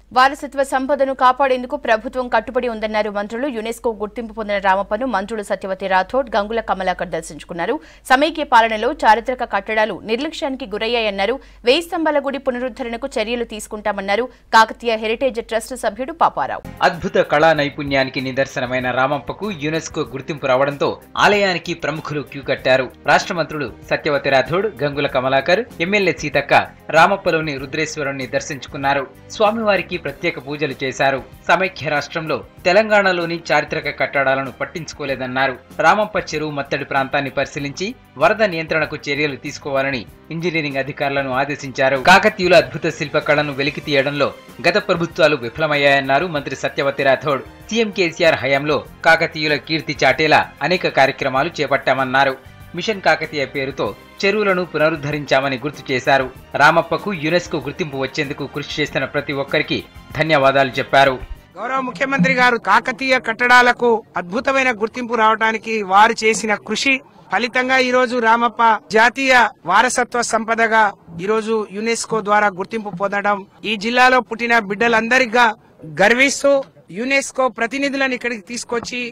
వారసత్వ సంపదను కాపాడేందుకు ప్రభుత్వం కట్టుబడి ఉందన్నారు మంత్రులు యునెస్కో గుర్తింపు పొందిన రామప్పను మంత్రులు సత్యవతి రాథోడ్ గంగుల కమలాకర్ దర్శించుకున్నారు సమైక్య పాలనలో చారిత్రక కట్టడాలు నిర్లక్ష్యానికి గురయ్యాయన్నారు వేయి స్తంభాల గుడి పునరుద్ధరణకు చర్యలు తీసుకుంటామన్నారు కాకతీయ హెరిటేజ్ ట్రస్ట్ సభ్యుడు పాపారావు అద్భుత కళా నైపుణ్యానికి నిదర్శనమైన రామప్పకు యునెస్కో గుర్తింపు రావడంతో ఆలయానికి ప్రముఖులు క్యూ కట్టారు రాష్ట్ర మంత్రులు సత్యవతి రాథోడ్ గంగుల కమలాకర్ ఎమ్మెల్యే సీతక్క రామప్పలోని రుద్రేశ్వరుణ్ణి దర్శించుకున్నారు స్వామివారికి ప్రత్యేక పూజలు చేశారు సమైక్య రాష్ట్రంలో తెలంగాణలోని చారిత్రక కట్టడాలను పట్టించుకోలేదన్నారు రామప్ప చెరువు మత్తడి ప్రాంతాన్ని పరిశీలించి వరద నియంత్రణకు చర్యలు తీసుకోవాలని ఇంజనీరింగ్ అధికారులను ఆదేశించారు కాకతీయుల అద్భుత శిల్పకళను వెలికి తీయడంలో గత ప్రభుత్వాలు విఫలమయ్యాయన్నారు మంత్రి సత్యవతి రాథోడ్ సీఎం కేసీఆర్ హయాంలో కాకతీయుల కీర్తి చాటేలా అనేక కార్యక్రమాలు చేపట్టామన్నారు మిషన్ కాకతీయ పేరుతో చెరువులను పునరుద్ధరించామని గుర్తు చేశారు రామప్పకు యునెస్కో గుర్తింపు వచ్చేందుకు కృషి చేస్తున్న ప్రతి ఒక్కరికి ధన్యవాదాలు చెప్పారు గౌరవ ముఖ్యమంత్రి గారు కాకతీయ కట్టడాలకు అద్భుతమైన గుర్తింపు రావడానికి వారు చేసిన కృషి ఫలితంగా ఈ రోజు రామప్ప జాతీయ వారసత్వ సంపదగా ఈ రోజు యునెస్కో ద్వారా గుర్తింపు పొందడం ఈ జిల్లాలో పుట్టిన బిడ్డలందరిగా గర్విస్తూ యునెస్కో ప్రతినిధులను ఇక్కడికి తీసుకొచ్చి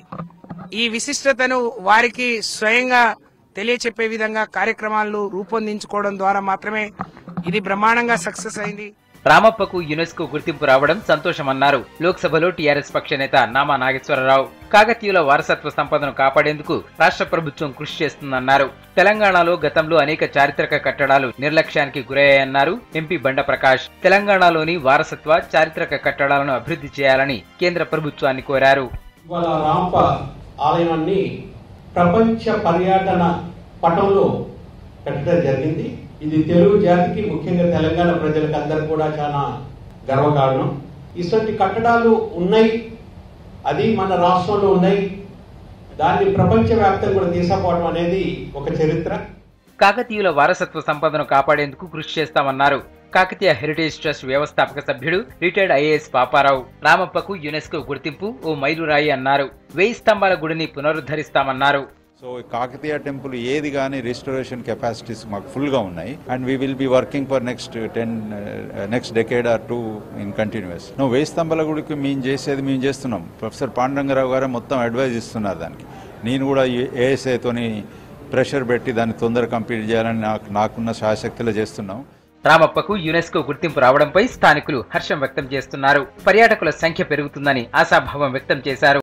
ఈ విశిష్టతను వారికి స్వయంగా తెలియచెప్పే విధంగా కార్యక్రమాలను రూపొందించుకోవడం ద్వారా మాత్రమే ఇది బ్రహ్మాండంగా సక్సెస్ అయింది రామప్పకు యునెస్కో గుర్తింపు రావడం సంతోషమన్నారు లోక్సభలో టీఆర్ఎస్ పక్ష నేత నామా నాగేశ్వరరావు కాకతీయుల వారసత్వ సంపదను కాపాడేందుకు రాష్ట్ర ప్రభుత్వం కృషి చేస్తుందన్నారు తెలంగాణలో గతంలో అనేక చారిత్రక కట్టడాలు నిర్లక్ష్యానికి గురయ్యాయన్నారు ఎంపీ బండ ప్రకాష్ తెలంగాణలోని వారసత్వ చారిత్రక కట్టడాలను అభివృద్ధి చేయాలని కేంద్ర ప్రభుత్వాన్ని కోరారు ఇవాళ రాంప ఆలయాన్ని ప్రపంచ పర్యటన పటంలో పెట్టడం జరిగింది ఇది తెలుగు జాతికి ముఖ్యంగా తెలంగాణ ప్రజలకు అందరు కూడా చాలా గర్వకారణం ఇటువంటి కట్టడాలు ఉన్నాయి అది మన రాష్ట్రంలో ఉన్నాయి దాన్ని ప్రపంచవ్యాప్తంగా కూడా తీసుకుపోవడం అనేది ఒక చరిత్ర కాకతీయుల వారసత్వ సంపదను కాపాడేందుకు కృషి చేస్తామన్నారు కాకతీయ హెరిటేజ్ ట్రస్ట్ వ్యవస్థాపక సభ్యుడు రిటైర్డ్ ఐఏఎస్ పాపారావు రామప్పకు యునెస్కో గుర్తింపు ఓ మైలురాయి అన్నారు వేయి స్తంభాల గుడిని పునరుద్ధరిస్తామన్నారు సో కాకతీయ టెంపుల్ ఏది కానీ రిస్టోరేషన్ కెపాసిటీస్ మాకు ఫుల్గా ఉన్నాయి and we will be working for next ten next decade or two in continuous no వేయి స్తంభాల గుడికి మేము చేసేది మేము చేస్తున్నాం ప్రొఫెసర్ పాండురంగరావు గారు మొత్తం అడ్వైజ్ ఇస్తున్నారు దానికి నేను కూడా ఏఎస్ఐతోని ప్రెషర్ పెట్టి దాన్ని తొందరగా కంప్లీట్ చేయాలని నాకు నాకున్న శాశక్తిలో చేస్తున్నాం రామప్పకు యునెస్కో గుర్తింపు రావడంపై స్థానికులు హర్షం వ్యక్తం చేస్తున్నారు పర్యాటకుల సంఖ్య పెరుగుతుందని ఆశాభావం వ్యక్తం చేశారు